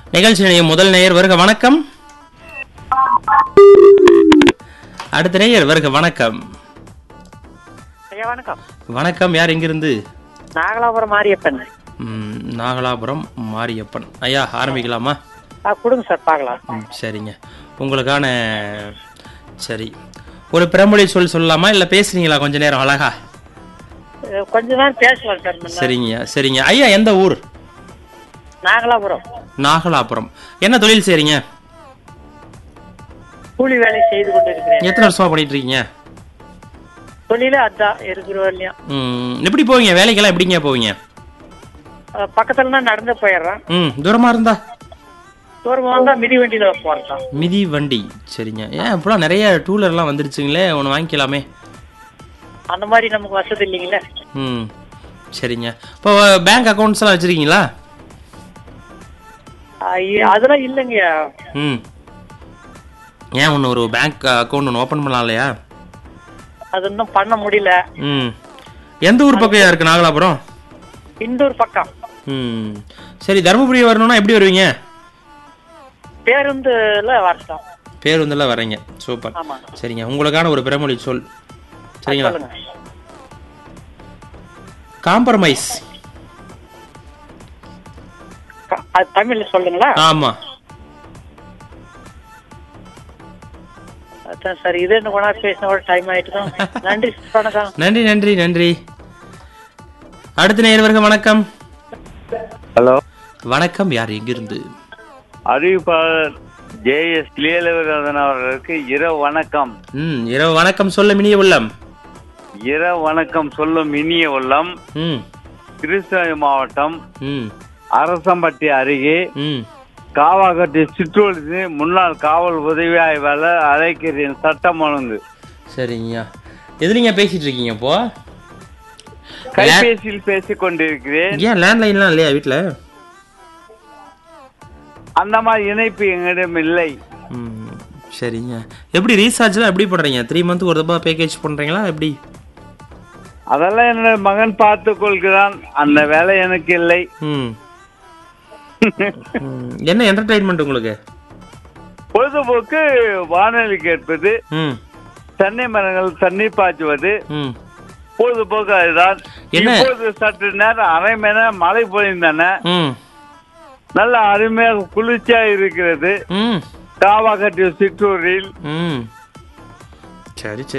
நிகழ்ச்சி நிலையம் முதல் நேயர் வருக வணக்கம் அடுத்த நேயர் வருக வணக்கம் ஐயா வணக்கம் வணக்கம் யார் எங்கிருந்து நாகலாபுரம் மாரியப்பன் ம், நாகலாபுரம் மாரியப்பன் ஐயா ஆரம்பிக்கலாமா ஆ கொடுங்க சார் பார்க்கலாம் ம், சரிங்க உங்களுக்கான சரி ஒரு பிறமொழி சொல் சொல்லலாமா இல்லை பேசுறீங்களா கொஞ்ச நேரம் அழகா அஹ் கொஞ்ச நேரம் பேசலாம் சார் முன்ன. சரிங்க சரிங்க ஐயா எந்த ஊர் நாகலாபுரம் நாகலாபுரம் என்ன தொழில் செய்றீங்க கூலி வேலை செய்து கொண்டு இருக்கிறேன் எத்தனை வருஷமா பண்ணிட்டு இருக்கீங்க தொழிலே அதான் இருக்கிற வரலையும் ம், எப்படி போவீங்க வேலைக்கெல்லாம் எப்படிங்க போவீங்க அஹ் பக்கத்துல தான் நடந்து போயிடுறேன் ம் தூரமா இருந்தா தூரமா வந்தா மிதி வண்டியில போறதான் மிதி வண்டி சரிங்க ஏன் இப்போலாம் நிறைய டூலர்லாம் வந்துருச்சுங்களே ஒன்று வாங்கிக்கலாமே அந்த மாதிரி நமக்கு வசதி இல்லைங்களே ம் சரிங்க இப்போ பேங்க் அக்கௌண்ட்ஸ்லாம் வச்சுருக்கீங்களா அஹ் இ- அதெல்லாம் இல்லைங்க ம் ஏன் ஒன்று ஒரு பேங்க் அக்கௌண்ட் ஒன்று ஓப்பன் பண்ணலாம் இல்லையா அது இன்னும் பண்ண முடியல ம் எந்த ஊர் பக்கம் இருக்கு நாகலாபுரம் இந்தூர் பக்கம் ம் சரி தருமபுரி வரணும்னா எப்படி வருவீங்க பேருந்துல வரட்டும் பேருந்தில் வரீங்க சூப்பர் ஆமாங்க சரிங்க உங்களுக்கான ஒரு பிறமொழி சொல் சரிங்களா சொல்லுங்க காம்ப்ரமைஸ் க- அது தமிழ்ல சொல்லுங்களா ஆமாம் அதான் சார் இது என்ன கொண்டா பேசின ஒரு டைம் ஆயிட்டு தான் நன்றி வணக்கம் நன்றி நன்றி நன்றி அடுத்த நேயர்களுக்கு வணக்கம் ஹலோ வணக்கம் யார் எங்கிருந்து அறிவிப்பாளர் ஜே எஸ் லீலவரதன் அவர்களுக்கு இரவு வணக்கம் ம் இரவு வணக்கம் சொல்ல மினிய உள்ளம் இரவு வணக்கம் சொல்லும் இனிய உள்ளம் ம் கிருஷ்ணகிரி மாவட்டம் ம் அரசம்பட்டி அருகே ம் காவாக்கட்டி சிற்றொழித்து முன்னாள் காவல் உதவி ஆய்வாளர் அழைக்கிறேன் சட்டம் ஒழுங்கு சரிங்கய்யா எதுலீங்க பேசிட்டு இருக்கீங்க இப்போ கைபேசியில் பேசிக் கொண்டிருக்கிறேன் ஏன் லேண்ட்லைன்லாம் இல்லையா வீட்டில் அந்த மாதிரி இணைப்பு எங்களிடம் இல்லை ம் சரிங்க எப்படி ரீசார்ஜ்லாம் எப்படி பண்ணுறீங்க த்ரீ மந்த்துக்கு ஒரு தப்பா பேக்கேஜ் பண்ணுறீங்களா எப்படி அதெல்லாம் என்னோட மகன் பார்த்து கொள்கிறான் அந்த வேலை எனக்கு இல்லை ம் ம். என்ன என்டர்டைன்மெண்ட் உங்களுக்கு பொழுதுபோக்கு வானொலி கேட்பது ம் தென்னை மரங்கள் தண்ணீர் பாய்ச்சுவது ம் பொழுதுபோக்கு அதுதான் என்ன? இப்போது சற்று நேரம் அரை மணி நேரம் மழை பொழிந்தன ம் நல்ல அருமையாக குளிர்ச்சியா இருக்கிறது ம் காவாக்கட்டி சிற்றூரில் ம் சரி சரி